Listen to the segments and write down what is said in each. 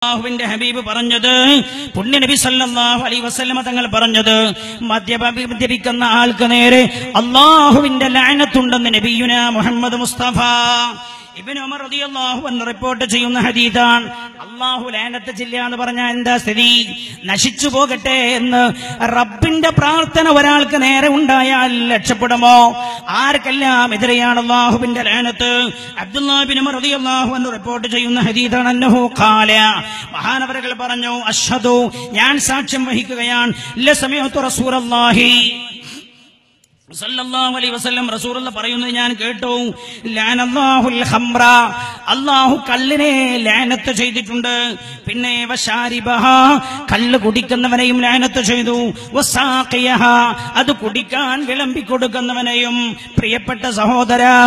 അള്ളാഹുവിന്റെ ഹബീബ് പറഞ്ഞത് പുണ്യ നബി സല്ലല്ലാഹു അലൈഹി വസല്ലമ തങ്ങൾ പറഞ്ഞത് മദ്യപ മദ്യപിക്കുന്ന ആൾക്ക് നേരെ അള്ളാഹുവിന്റെ ലാനത്തുണ്ടെന്ന് നബിയുന മുഹമ്മദ് മുസ്തഫ ഇബിൻ ഉമർ റളിയല്ലാഹു അൻഹു റിപ്പോർട്ട് ചെയ്യുന്ന ഹദീതാണ് അള്ളാഹു ലാനത്ത് ജില്ല എന്ന് പറഞ്ഞാൽ എന്താ സ്ഥിതി നശിച്ചു പോകട്ടെ എന്ന് റബ്ബിന്റെ പ്രാർത്ഥന ഒരാൾക്ക് നേരെ ഉണ്ടായാൽ രക്ഷപ്പെടുമോ ആർക്കെല്ലാം എതിരെയാണ് അള്ളാഹുവിന്റെ ലാനത്ത് അബ്ദുല്ലാബിൻ ഉമർ റളിയല്ലാഹു അൻഹു റിപ്പോർട്ട് ചെയ്യുന്ന ഹദീതാണ് അന്നഹു ഖാല മഹാനവരകൾ പറഞ്ഞു അഷ്ഹദു ഞാൻ സാക്ഷ്യം വഹിക്കുകയാണ് ലസമയത്തു റസൂലല്ലാഹി സല്ലല്ലാഹു അലൈഹി വസല്ലം റസൂലുള്ള പറയുന്നത് ഞാൻ കേട്ടു ലാനല്ലാഹുൽ ഖംറ അല്ലാഹു കല്ലിനെ ലാനത്ത് ചെയ്തിട്ടുണ്ട് പിന്നെ വശാരിബഹ കല്ല് കുടിക്കുന്നവനെയും ലാനത്ത് ചെയ്തു വസാഖിയഹ അത് കുടിക്കാൻ വിളമ്പി കൊടുക്കുന്നവനെയും പ്രിയപ്പെട്ട സഹോദരാ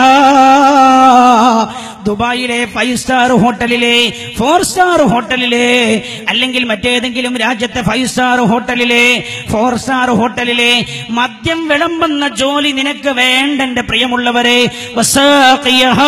ദുബായിലെ ഫൈവ് സ്റ്റാർ ഹോട്ടലിലെ ഫോർ സ്റ്റാർ ഹോട്ടലിലെ അല്ലെങ്കിൽ മറ്റേതെങ്കിലും രാജ്യത്തെ ഫൈവ് സ്റ്റാർ ഹോട്ടലിലെ ഫോർ സ്റ്റാർ ഹോട്ടലിലെ മദ്യം വിളമ്പുന്ന ജോലി നിനക്ക് വേണ്ട എന്റെ പ്രിയമുള്ളവരെ വസാഖിയഹ.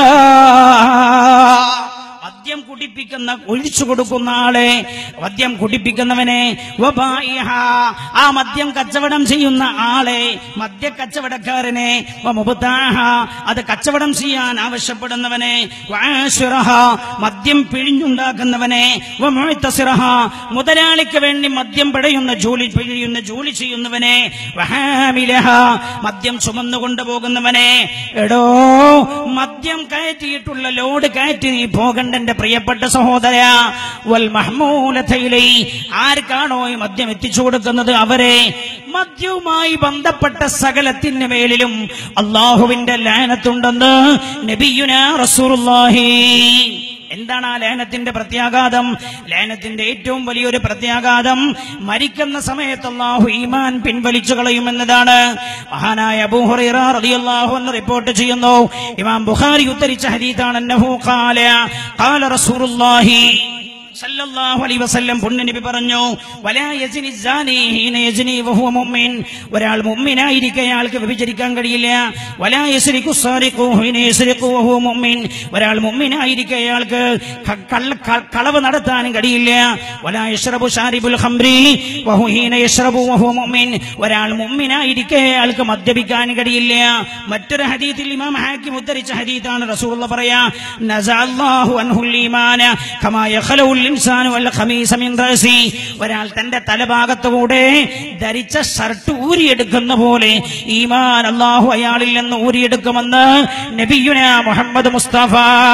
മദ്യം കുടിപ്പിക്കുന്ന ഒഴിച്ചു കൊടുക്കുന്ന ആളെ മദ്യം കുടിപ്പിക്കുന്നവനെ വബായിഹ. ആ മദ്യം കച്ചവടം ചെയ്യുന്ന ആളെ മദ്യ കച്ചവടക്കാരനെ വമുബ്താഹ. അത് കച്ചവടം ചെയ്യാൻ ആവശ്യപ്പെടുന്നവനെ വആശിറഹ. മദ്യം പിഴിഞ്ഞുണ്ടാക്കുന്നവനെ വമുഅ്തസിറഹ. മുതലാളിക്ക് വേണ്ടി മദ്യം പിഴയുന്ന ജോലി പിഴിയുന്ന ജോലി ചെയ്യുന്നവനെ വഹാമിലഹ. മദ്യം ചുമന്നു കൊണ്ടുപോകുന്നവനെ എടോ മദ്യം കയറ്റിയിട്ടുള്ള ലോഡ് കയറ്റി നീ പോകണ്ട എന്റെ പ്രിയപ്പെട്ട സഹോദര വൽ മഹ്മൂലതയിലെ ആർക്കാണോ ഈ മദ്യം എത്തിച്ചു കൊടുക്കുന്നത് അവരെ മദ്യവുമായി ബന്ധപ്പെട്ട സകലത്തിന് മേലിലും അള്ളാഹുവിന്റെ ലാനത്തുണ്ടെന്ന് നബിയുന റസൂലുള്ളാഹി എന്താണ് ആ ലേനത്തിന്റെ പ്രത്യാഘാതം ലേനത്തിന്റെ ഏറ്റവും വലിയൊരു പ്രത്യാഘാതം മരിക്കുന്ന സമയത്ത് അള്ളാഹു ഈമാൻ പിൻവലിച്ചു കളയുമെന്നതാണ് മഹാനായ അബൂ ഹുറൈറ റളിയല്ലാഹു അൻഹു റിപ്പോർട്ട് ചെയ്യുന്നു ഇമാം ബുഖാരി ഉദ്ധരിച്ച ഹദീസാണ് അന്നഹു ഖാല ഖാല റസൂലുള്ളാഹി സല്ലല്ലാഹു അലൈഹി വസല്ലം പുണ്യനബി പറഞ്ഞു വലാ യസ്നി സാനി ഹീന യസ്നി വഹുവ മുഅ്മിൻ ഒരാൾ മുഅ്മിനായിരിക്കെ അയാൾക്ക് വ്യഭിചരിക്കാൻ കഴിയില്ല വലാ യസ്രിഖു സാരിഖു ഹീന യസ്രിഖു വഹുവ മുഅ്മിൻ ഒരാൾ മുഅ്മിനായിരിക്കെ അയാൾക്ക് ക- കള്ള ക- കളവ് നടത്താനും കഴിയില്ല വലാ യശ്റബു ഷാരിബുൽ ഖംറി വഹു ഹീന യശ്റബു വഹുവ മുഅ്മിൻ ഒരാൾ മുഅ്മിനായിരിക്കെ അയാൾക്ക് മദ്യപിക്കാൻ കഴിയില്ല മറ്റൊരു ഹദീസിൽ ഇമാം ഹാക്കിം ഉദ്ധരിച്ച ഹദീസാണ് റസൂലുള്ള പറയാ നസഅല്ലാഹു അൻഹുൽ ഈമാന കമാ യഖലഉൽ ഇൻസാനു വൽ ഖമീസ മിൻ റഅസി ഒരാൾ തന്റെ തലഭാഗത്തുകൂടെ ധരിച്ച ഷർട്ട് ഊരിയെടുക്കുന്ന പോലെ ഈമാൻ അല്ലാഹു അയാളിൽ നിന്ന് ഊരിയെടുക്കുമെന്ന് നബിയുന മുഹമ്മദ് മുസ്തഫ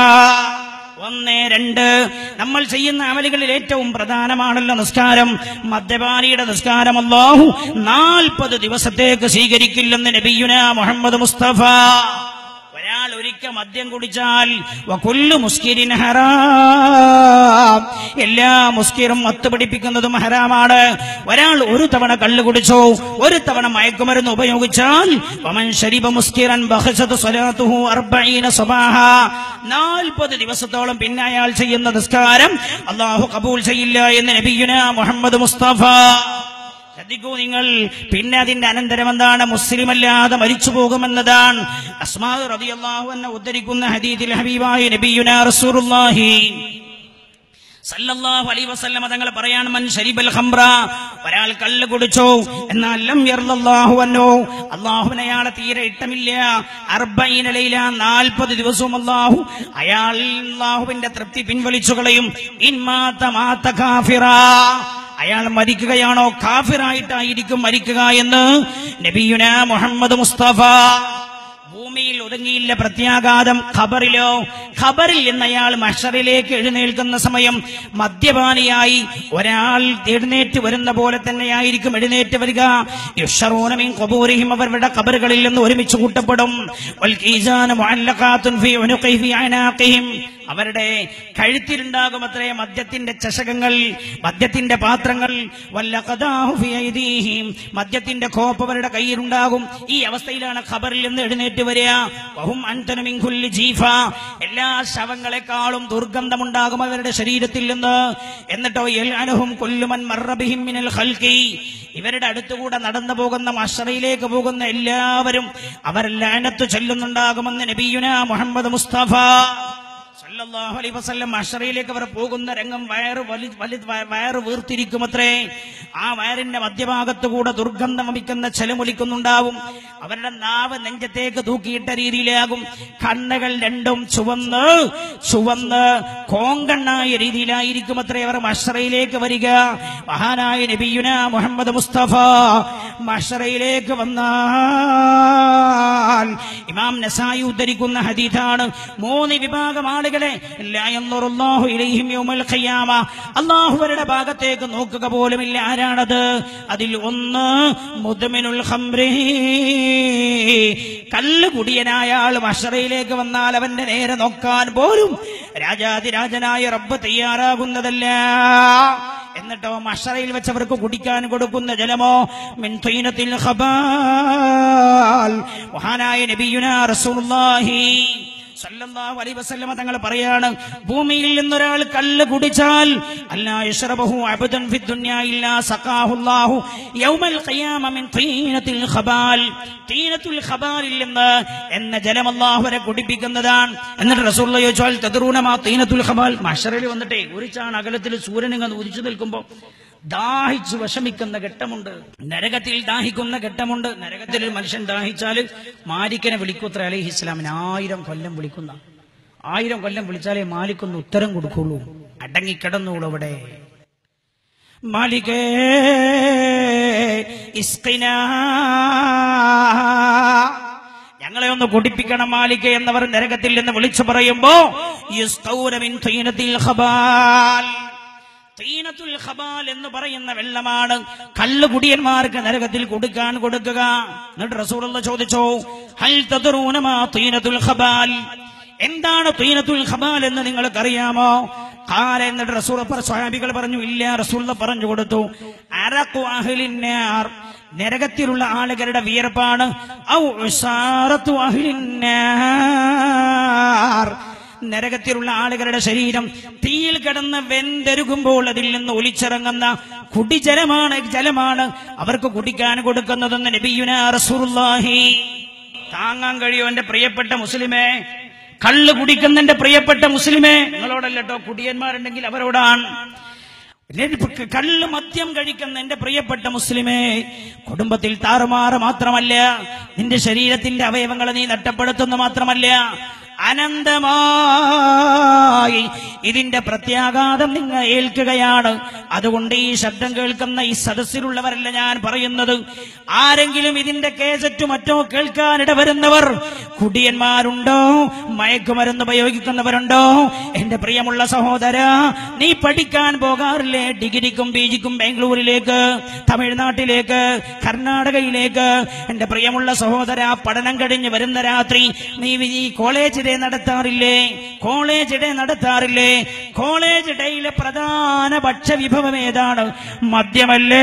ഒന്ന് രണ്ട് നമ്മൾ ചെയ്യുന്ന അമലുകളിൽ ഏറ്റവും പ്രധാനമാണല്ലോ നിസ്കാരം മദ്യപാനിയുടെ നിസ്കാരം അല്ലാഹു നാൽപ്പത് ദിവസത്തേക്ക് സ്വീകരിക്കില്ലെന്ന് നബിയുന മുഹമ്മദ് മുസ്തഫ ഒരാൾ ഒരിക്കൽ മദ്യം കുടിച്ചാൽ വകുല്ലു മുസ്കിരിൻ ഹറാം എല്ലാ മുസ്കിറും മത്ത് പിടിപ്പിക്കുന്നതും ഹറാമാണ് ഒരാൾ ഒരു തവണ കള്ളു കുടിച്ചോ ഒരു തവണ മയക്കുമരുന്ന് ഉപയോഗിച്ചാൽ വമൻ ശരിബ മുസ്കിറൻ ബഹസത് സ്വലാത്തുഹു അർബഈന സബാഹ നാൽപ്പത് ദിവസത്തോളം പിന്നെ അയാൾ ചെയ്യുന്ന നിസ്കാരം അള്ളാഹു കബൂൽ ചെയ്യില്ല എന്ന് നബിയുന മുഹമ്മദ് മുസ്തഫ ശ്രദ്ധിക്കൂ നിങ്ങൾ പിന്നെ അതിന്റെ അനന്തരം എന്താണ് മുസ്ലിം അല്ലാതെ മരിച്ചു പോകുമെന്നതാണ് അസ്മാ റളിയല്ലാഹു അൻഹ ഉദ്ധരിക്കുന്ന ഹദീദിൽ ഹബീബായ നബിയുന റസൂലുള്ളാഹി സല്ലല്ലാഹു അലൈഹി വസല്ലമ തങ്ങൾ പറയാണ് മൻ ശരിബൽ ഖംറ ഒരാൾ കള്ള് കുടിച്ചോ എന്നാൽ ലം യർലല്ലാഹു അൻഹു അല്ലാഹുവിന് അയാളെ തീരെ ഇഷ്ടമില്ല അർബഈന ലൈല 40 ദിവസവും അല്ലാഹു അയാൾ അല്ലാഹുവിന്റെ തൃപ്തി പിൻവലിച്ചു കളയും ഇൻ മാത മാത കാഫിറ അയാൾ മരിക്കുകയാണോ കാഫിറായിട്ടായിരിക്കും മരിക്കുക എന്ന് നബിയുന മുഹമ്മദ് മുസ്തഫ ഭൂമിയിൽ ഒതുങ്ങിയില്ല പ്രത്യാഘാതം ഖബറിലോ ഖബറിൽ നിന്ന് അയാൾ മഷറിലേക്ക് എഴുന്നേൽക്കുന്ന സമയം മദ്യപാനിയായി ഒരാൾ എഴുന്നേറ്റ് വരുന്ന പോലെ തന്നെയായിരിക്കും എഴുന്നേറ്റ് വരിക യുഷറൂനമിൻ ഖബൂരിഹിം അവരുടെ ഖബറുകളിൽ നിന്ന് ഒരുമിച്ച് കൂട്ടപ്പെടും വൽ കീസാന മുഅല്ലഖാത്തുൻ ഫീ ഉനുഖിഹി ഫീ അനാഖിഹിം അവരുടെ കഴുത്തിലുണ്ടാകും അത്രേ മദ്യത്തിന്റെ ചഷകങ്ങൾ മദ്യത്തിന്റെ പാത്രങ്ങൾ വല്ല ഖദാഹു ഫീ ഐദീഹിം മദ്യത്തിന്റെ കോപ്പ് അവരുടെ കയ്യിലുണ്ടാകും ഈ അവസ്ഥയിലാണ് ഖബറിൽ നിന്ന് എഴുന്നേറ്റ് വരിക വഹും അൻതന മിൻ കുല്ലി ജീഫ എല്ലാ ശവങ്ങളെക്കാളും ദുർഗന്ധമുണ്ടാകും അവരുടെ ശരീരത്തിൽ നിന്ന് എന്നിട്ടോ യൽഅനഹും കുല്ലുമൻ മർറബിഹിം മിനൽ ഖൽഖി ഇവരുടെ അടുത്തുകൂടെ നടന്നു പോകുന്ന മഷറയിലേക്ക് പോകുന്ന എല്ലാവരും അവർ ലാനത്ത് ചൊല്ലുന്നുണ്ടാകുമെന്ന് നബിയുന മുഹമ്മദ് മുസ്തഫ സല്ലല്ലാഹു അലൈഹി വസല്ലം അഷറയിലേക്ക് അവർ പോകുന്ന രംഗം വയറ് വലി വലി വയറ് വീർത്തിരിക്കുമത്രേ ആ വയറിന്റെ മധ്യഭാഗത്ത് കൂടെ ദുർഗന്ധം വമിക്കുന്ന ചെലമൊലിക്കുന്നുണ്ടാവും അവരുടെ നാവ് നെഞ്ചത്തേക്ക് തൂക്കിയിട്ട രീതിയിലാകും കണ്ണുകൾ രണ്ടും ചുവന്ന് ചുവന്ന് കോങ്കണ്ണായ രീതിയിലായിരിക്കും അത്രേ അവർ മഷറയിലേക്ക് വരിക മഹാനായ നബിയുന മുഹമ്മദ് മുസ്തഫ മഷറയിലേക്ക് വന്നാൽ ഇമാം നസായി ഉദ്ധരിക്കുന്ന ഹദീഥാണ് മൂന്ന് വിഭാഗം ആളുകളെ ലാ യൻദുറുല്ലാഹു ഇലൈഹിം യൗമൽ ഖിയാമ അള്ളാഹുവരുടെ ഭാഗത്തേക്ക് നോക്കുക പോലുമില്ല ആരാണത് അതിൽ ഒന്ന് മുദ്മിനുൽ ഖംറി കല്ല് കുടിയനായ ആൾ മഷറയിലേക്ക് വന്നാൽ അവന്റെ നേരെ നോക്കാൻ പോലും രാജാതിരാജനായ റബ്ബ് തയ്യാറാകുന്നതല്ല എന്നിട്ടോ മഷറയിൽ വെച്ച് അവർക്ക് കുടിക്കാൻ കൊടുക്കുന്ന ജലമോ മിൻ തീനത്തിൽ ഖബാൽ മഹാനായ നബിയുന റസൂലുള്ളാഹി സല്ലല്ലാഹു അലൈഹി വസല്ലമ തങ്ങൾ പറയാണ് ഭൂമിയിൽ നിന്നൊരാൾ കല്ല് കുടിച്ചാൽ അല്ലാ യശ്റബഹു അബ്ദൻ ഫി ദുനിയ ഇല്ലാ സഖാഹുല്ലാഹു യൗമൽ ഖിയാമ മിൻ തീനത്തിൽ ഖബാൽ തീനത്തുൽ ഖബാലിൽ നിന്ന് എന്ന ജലം അല്ലാഹു വരെ കുടിപ്പിക്കുന്നതാണ് എന്നിട്ട് റസൂലുള്ള ചോദിച്ചാൽ തദറൂന മാ തീനത്തുൽ ഖബാൽ മഹ്ശറിൽ വന്നിട്ടേ ഒരു ചാൺ അകലത്തിൽ സൂര്യൻ ഇങ്ങനെ ഉദിച്ചു നിൽക്കുമ്പോൾ ദാഹിച്ചു വിഷമിക്കുന്ന ഘട്ടമുണ്ട് നരകത്തിൽ ദാഹിക്കുന്ന ഘട്ടമുണ്ട് നരകത്തിൽ ഒരു മനുഷ്യൻ ദാഹിച്ചാൽ മാലിക്കനെ വിളിക്കൂത്ര അലൈഹി ഇസ്ലാമിന് ആയിരം കൊല്ലം വിളിക്കുന്ന ആയിരം കൊല്ലം വിളിച്ചാലേ മാലിക്കൊന്ന് ഉത്തരം കൊടുക്കുള്ളൂ അടങ്ങിക്കിടന്നുള്ളൂ അവിടെ മാലികേ ഇസ്കിനാ ഞങ്ങളെ ഒന്ന് കുടിപ്പിക്കണം മാലിക എന്നവർ നരകത്തിൽ നിന്ന് വിളിച്ചു പറയുമ്പോ യുസ്തൗന മിൻ തീനത്തിൽ ഖബാൽ തീനത്തുൽ ഖബാൽ എന്ന് പറയുന്ന വെള്ളമാണ് കള്ളുകുടിയന്മാർക്ക് നരകത്തിൽ കൊടുക്കാൻ കൊടുക്കുക എന്നിട്ട് റസൂലുള്ള ചോദിച്ചു ഹൽ തദ്റൂന മാ തീനത്തുൽ ഖബാൽ എന്താണ് തീനത്തുൽ ഖബാൽ എന്ന് നിങ്ങൾക്കറിയാമോ കാല എന്നിട്ട് റസൂൽ സ്വഹാബികൾ പറഞ്ഞു ഇല്ല റസൂൽ പറഞ്ഞു കൊടുത്തു അറഖു അഹ്ലിന്നാർ നരകത്തിലുള്ള ആളുകളുടെ വിയർപ്പാണ് ഔ ഉസാറത്തു അഹ്ലിന്നാർ നരകത്തിലുള്ള ആളുകളുടെ ശരീരം തീയിൽ കിടന്ന് വെന്തെരുകുമ്പോൾ അതിൽ നിന്ന് ഒലിച്ചിറങ്ങുന്ന കുടിജലമാണ് ജലമാണ് അവർക്ക് കുടിക്കാൻ കൊടുക്കുന്നതെന്ന് നബിയുന റസൂലുള്ളാഹി താങ്ങാൻ കഴിയോ എന്റെ പ്രിയപ്പെട്ട മുസ്ലിമേ കള്ള് കുടിക്കുന്ന എന്റെ പ്രിയപ്പെട്ട മുസ്ലിമേ നിങ്ങളോടല്ലോ കുടിയന്മാരുണ്ടെങ്കിൽ അവരോടാണ് കള്ള് മദ്യം കഴിക്കുന്ന എന്റെ പ്രിയപ്പെട്ട മുസ്ലിമേ കുടുംബത്തിൽ താറുമാറ് മാത്രമല്ല നിന്റെ ശരീരത്തിന്റെ അവയവങ്ങളെ നീ നഷ്ടപ്പെടുത്തുന്ന മാത്രമല്ല അനന്തമായി ഇതിന്റെ പ്രത്യാഘാതം നിങ്ങൾ ഏൽക്കുകയാണ് അതുകൊണ്ട് ഈ ശബ്ദം കേൾക്കുന്ന ഈ സദസ്സിലുള്ളവരല്ല ഞാൻ പറയുന്നത് ആരെങ്കിലും ഇതിന്റെ കേസറ്റ് മറ്റോ കേൾക്കാനിട വരുന്നവർ കുടിയന്മാരുണ്ടോ മയക്കുമരുന്ന് ഉപയോഗിക്കുന്നവരുണ്ടോ എന്റെ പ്രിയമുള്ള സഹോദര നീ പഠിക്കാൻ പോകാറില്ലേ ഡിഗ്രിക്കും പി ജിക്കും ബാംഗ്ലൂരിലേക്ക് തമിഴ്നാട്ടിലേക്ക് കർണാടകയിലേക്ക് എന്റെ പ്രിയമുള്ള സഹോദര പഠനം കഴിഞ്ഞ് വരുന്ന രാത്രി നീ ഈ കോളേജ് ഡേ നടത്താറില്ലേ കോളേജ് ഡേ നടത്താറില്ലേ കോളേജ് ഡേയിലെ പ്രധാന ഭക്ഷ്യവിഭവം ഏതാണ് മദ്യമല്ലേ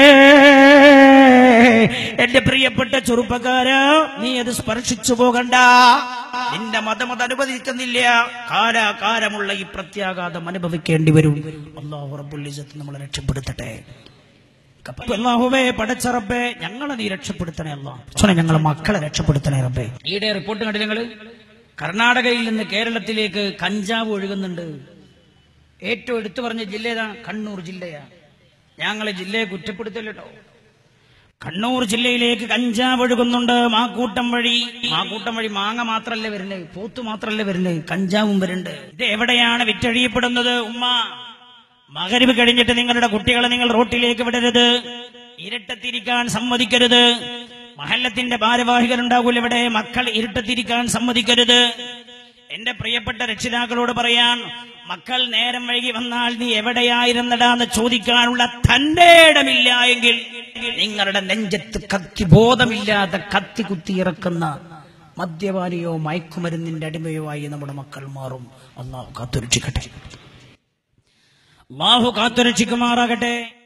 എന്റെ പ്രിയപ്പെട്ട ചെറുപ്പക്കാരാ നീ അത് സ്പർശിച്ചു പോകണ്ട നിന്റെ മതം അത് അനുവദിക്കുന്നില്ല കാലാകാലമുള്ള ഈ പ്രത്യാഘാതം അനുഭവിക്കേണ്ടി വരും അള്ളാഹു റബ്ബുൽ ഇസ്സത്ത് നമ്മളെ രക്ഷപ്പെടുത്തട്ടെ അല്ലാഹുവേ പടച്ച റബ്ബേ ഞങ്ങളെ നീ രക്ഷപ്പെടുത്തണേ അല്ലാ സോനെ ഞങ്ങളെ മക്കളെ രക്ഷപ്പെടുത്തണേ റബ്ബേ ഈയിടെ റിപ്പോർട്ട് കണ്ടു നിങ്ങള് കർണാടകയിൽ നിന്ന് കേരളത്തിലേക്ക് കഞ്ചാവ് ഒഴുകുന്നുണ്ട് ഏറ്റവും എടുത്തു പറഞ്ഞ ജില്ല ഏതാ കണ്ണൂർ ജില്ലയാ ഞങ്ങളെ ജില്ലയെ കുറ്റപ്പെടുത്തല്ലോ കണ്ണൂർ ജില്ലയിലേക്ക് കഞ്ചാവ് ഒഴുകുന്നുണ്ട് മാക്കൂട്ടം വഴി മാക്കൂട്ടം വഴി മാങ്ങ മാത്രല്ലേ വരുന്നത് പോത്ത് മാത്രല്ലേ വരുന്നത് കഞ്ചാവും വരുന്നുണ്ട് ഇത് എവിടെയാണ് വിറ്റഴിയപ്പെടുന്നത് ഉമ്മ മകരിവ് കഴിഞ്ഞിട്ട് നിങ്ങളുടെ കുട്ടികളെ നിങ്ങൾ റോട്ടിലേക്ക് വിടരുത് ഇരട്ടത്തിരിക്കാൻ സമ്മതിക്കരുത് മഹല്ലത്തിന്റെ ഭാരവാഹികൾ ഉണ്ടാകൂല ഇവിടെ മക്കൾ ഇരുട്ടത്തിരിക്കാൻ സമ്മതിക്കരുത് എന്റെ പ്രിയപ്പെട്ട രക്ഷിതാക്കളോട് പറയാൻ മക്കൾ നേരം വൈകി വന്നാൽ നീ എവിടെയായിരുന്നടാന്ന് ചോദിക്കാനുള്ള തന്റെ ഇടമില്ല എങ്കിൽ നിങ്ങളുടെ നെഞ്ചത്ത് കത്തി ബോധമില്ലാതെ കത്തി കുത്തി ഇറക്കുന്ന മദ്യപാനിയോ മയക്കുമരുന്നിന്റെ അടിമയോ ആയി നമ്മുടെ മക്കൾ മാറും അള്ളാഹു കാത്തുരക്ഷിക്കട്ടെ അള്ളാഹു കാത്തുരക്ഷിക്കുമാറാകട്ടെ